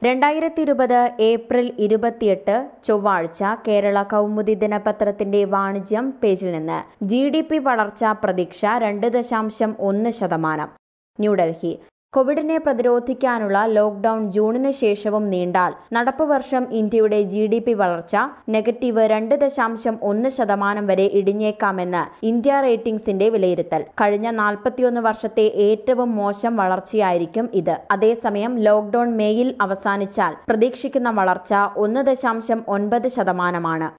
രണ്ടായിരത്തി ഇരുപത് ഏപ്രിൽ ഇരുപത്തിയെട്ട് ചൊവ്വാഴ്ച കേരള കൗമുദി ദിനപത്രത്തിന്റെ വാണിജ്യം പേജിൽ നിന്ന് ജി ഡി പി വളർച്ചാ പ്രതീക്ഷ രണ്ട് ദശാംശം ഒന്ന് ശതമാനം ന്യൂഡൽഹി കോവിഡിനെ പ്രതിരോധിക്കാനുള്ള ലോക്ഡൌൺ ജൂണിന് ശേഷവും നീണ്ടാൽ നടപ്പ് വർഷം ഇന്ത്യയുടെ ജി ഡി പി വളർച്ച നെഗറ്റീവ് രണ്ട് ദശാംശം ഒന്ന് ശതമാനം വരെ ഇടിഞ്ഞേക്കാമെന്ന് ഇന്ത്യ റേറ്റിംഗ്സിന്റെ വിലയിരുത്തൽ കഴിഞ്ഞ നാൽപ്പത്തിയൊന്ന് വർഷത്തെ ഏറ്റവും മോശം വളർച്ചയായിരിക്കും ഇത് അതേസമയം ലോക്ഡൌൺ മേയിൽ അവസാനിച്ചാൽ പ്രതീക്ഷിക്കുന്ന വളർച്ച ഒന്ന് ദശാംശം ഒൻപത് ശതമാനമാണ്